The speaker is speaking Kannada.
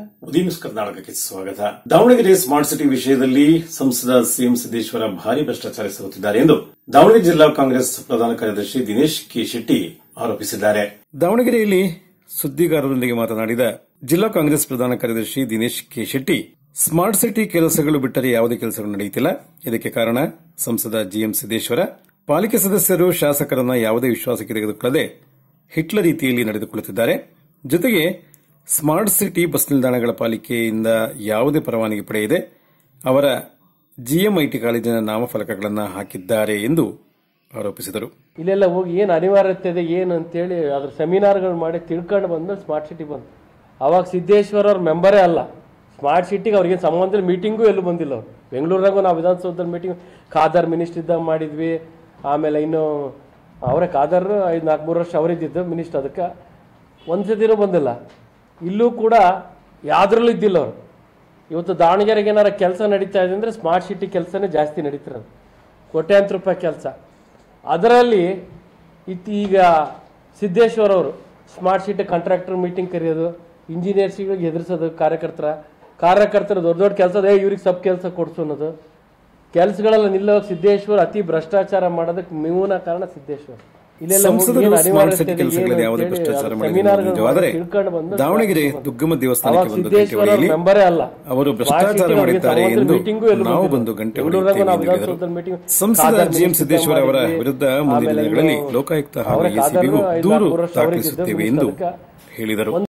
ಉದಯ ನ್ಯೂಸ್ ಕರ್ನಾಟಕಕ್ಕೆ ಸ್ವಾಗತ ದಾವಣಗೆರೆ ಸ್ಮಾರ್ಟ್ ಸಿಟಿ ವಿಷಯದಲ್ಲಿ ಸಂಸದ ಸಿಎಂ ಸಿದ್ದೇಶ್ವರ ಭಾರಿ ಭ್ರಷ್ಟಾಚಾರ ಎಸಗುತ್ತಿದ್ದಾರೆ ಎಂದು ದಾವಣಗೆರೆ ಜಿಲ್ಲಾ ಕಾಂಗ್ರೆಸ್ ಪ್ರಧಾನ ಕಾರ್ಯದರ್ಶಿ ದಿನೇಶ್ ಕೆ ಶೆಟ್ಟಿ ಆರೋಪಿಸಿದ್ದಾರೆ ದಾವಣಗೆರೆಯಲ್ಲಿ ಸುದ್ದಿಗಾರರೊಂದಿಗೆ ಮಾತನಾಡಿದ ಜಿಲ್ಲಾ ಕಾಂಗ್ರೆಸ್ ಪ್ರಧಾನ ಕಾರ್ಯದರ್ಶಿ Dinesh K Shetty smart city ಕೆಲಸಗಳು ಬಿಟ್ಟರೆ ಯಾವುದೇ ಕೆಲಸಗಳು ನಡೆಯುತ್ತಿಲ್ಲ ಇದಕ್ಕೆ ಕಾರಣ ಸಂಸದ ಜಿಎಂ ಸಿದ್ದೇಶ್ವರ ಪಾಲಿಕೆ ಸದಸ್ಯರು ಶಾಸಕರನ್ನ ಯಾವುದೇ ವಿಶ್ವಾಸಕ್ಕೆ ತೆಗೆದುಕೊಳ್ಳದೆ ಹಿಟ್ಲರ್ ರೀತಿಯಲ್ಲಿ ನಡೆದುಕೊಳ್ಳುತ್ತಿದ್ದಾರೆ ಜೊತೆಗೆ ಸ್ಮಾರ್ಟ್ ಸಿಟಿ ಬಸ್ ನಿಲ್ದಾಣಗಳ ಪಾಲಿಕೆಯಿಂದ ಯಾವುದೇ ಪರವಾನಗಿ ಪಡೆಯದೆ ಅವರ ಜಿಎಂಐಟಿ ಕಾಲೇಜಿನ ನಾಮಫಲಕಗಳನ್ನು ಹಾಕಿದ್ದಾರೆ ಎಂದು ಆರೋಪಿಸಿದರು ಇಲ್ಲೆಲ್ಲ ಹೋಗಿ ಏನು ಅನಿವಾರ್ಯತೆ ಇದೆ ಏನು ಅಂತೇಳಿ ಅದ್ರ ಸೆಮಿನಾರ್ಗಳು ಮಾಡಿ ತಿಳ್ಕೊಂಡು ಬಂದು ಸ್ಮಾರ್ಟ್ ಸಿಟಿ ಬಂತು ಅವಾಗ ಸಿದ್ದೇಶ್ವರ ಅವ್ರ ಮೆಂಬರೇ ಅಲ್ಲ ಸ್ಮಾರ್ಟ್ ಸಿಟಿಗೆ ಅವ್ರಿಗೆ ಸಂಬಂಧ ಮೀಟಿಂಗೂ ಎಲ್ಲೂ ಬಂದಿಲ್ಲ ಅವ್ರು ಬೆಂಗಳೂರಾಗೂ ನಾವು ವಿಧಾನಸೌಧದಲ್ಲಿ ಮೀಟಿಂಗ್ ಖಾದರ್ ಮಿನಿಸ್ಟರ್ ಇದ್ದಾಗ ಮಾಡಿದ್ವಿ ಆಮೇಲೆ ಇನ್ನು ಅವರೇ ಖಾದರ್ ಐದು ನಾಲ್ಕು ಮೂರು ವರ್ಷ ಅವರಿದ್ದಿದ್ದು ಮಿನಿಸ್ಟರ್ ಅದಕ್ಕೆ ಒಂದು ಸತಿನೂ ಬಂದಿಲ್ಲ ಇಲ್ಲೂ ಕೂಡ ಯಾವ್ದ್ರಲ್ಲೂ ಇದ್ದಿಲ್ಲ ಅವರು ಇವತ್ತು ದಾವಣಗೆರೆಗೆ ಏನಾರ ಕೆಲಸ ನಡೀತಾ ಇದೆ ಅಂದರೆ ಸ್ಮಾರ್ಟ್ ಸಿಟಿ ಕೆಲಸನೇ ಜಾಸ್ತಿ ನಡೀತಿರೋದು ಕೋಟ್ಯಾಂತರ ರೂಪಾಯಿ ಕೆಲಸ ಅದರಲ್ಲಿ ಇತ್ತು ಈಗ ಸಿದ್ದೇಶ್ವರ್ ಅವರು ಸ್ಮಾರ್ಟ್ ಸಿಟಿ ಕಾಂಟ್ರಾಕ್ಟರ್ ಮೀಟಿಂಗ್ ಕರೆಯೋದು ಇಂಜಿನಿಯರ್ಸ್ಗಳಿಗೆ ಹೆದರ್ಸೋದು ಕಾರ್ಯಕರ್ತರ ಕಾರ್ಯಕರ್ತರ ದೊಡ್ಡ ದೊಡ್ಡ ಕೆಲಸ ಏ ಇವ್ರಿಗೆ ಸಬ್ ಕೆಲಸ ಕೊಡ್ಸು ಅನ್ನೋದು ಕೆಲಸಗಳೆಲ್ಲ ನಿಲ್ಲೋ ಸಿದ್ದೇಶ್ವರ್ ಅತಿ ಭ್ರಷ್ಟಾಚಾರ ಮಾಡೋದಕ್ಕೆ ಮೂಲ ಕಾರಣ ಸಿದ್ದೇಶ್ವರ್ ಇಲ್ಲೆಲ್ಲ ಹೋಗಿ ಸಂಸದರು ಏನು ಸ್ಮಾರ್ಟ್ ಅನಿವಾರ್ಯತೆ ಸಿಟಿ ಇದೆ, ಕೆಲಸಗಳಲ್ಲಿ ಏನು ಯಾವುದೇ ಅಂತೇಳಿ ಭ್ರಷ್ಟಾಚಾರ ಅದ್ರ ಮಾಡಿಲ್ಲ ಸೆಮಿನಾರ್ಗಳು ನಿಜವಾದರೆ ಮಾಡಿ ತಿಳ್ಕೊಂಡು ಬಂದು ದಾವಣಗೆರೆ ದುಗ್ಗಮ ದೇವಸ್ಥಾನಕ್ಕೆ ಅವಾಗ ಬಂದು ಗಂಟೆ ಸಿದ್ದೇಶ್ವರ ಹೊಡೆಯಲಿ ಮೆಂಬರೇ ಅಲ್ಲ ಅವರು ಭ್ರಷ್ಟಾಚಾರ ಮಾಡಿದ್ದಾರೆ ಎಂದು ನಾವು ಬಂದು ಗಂಟೆ ಹೊಡೆಯುತ್ತೇವೆ ಎಂದು ಹೇಳಿದರು ಸಂಸದ ಜಿಎಂ ಸಿದ್ದೇಶ್ವರ ಅವರ ವಿರುದ್ಧ ಮುಂದಿನ ದಿನಗಳಲ್ಲಿ ಲೋಕಾಯುಕ್ತ ಹಾಗೂ ಎಸಿಬಿಗೂ ದೂರು ದಾಖಲಿಸುತ್ತೇವೆ ಎಂದು ಹೇಳಿದರು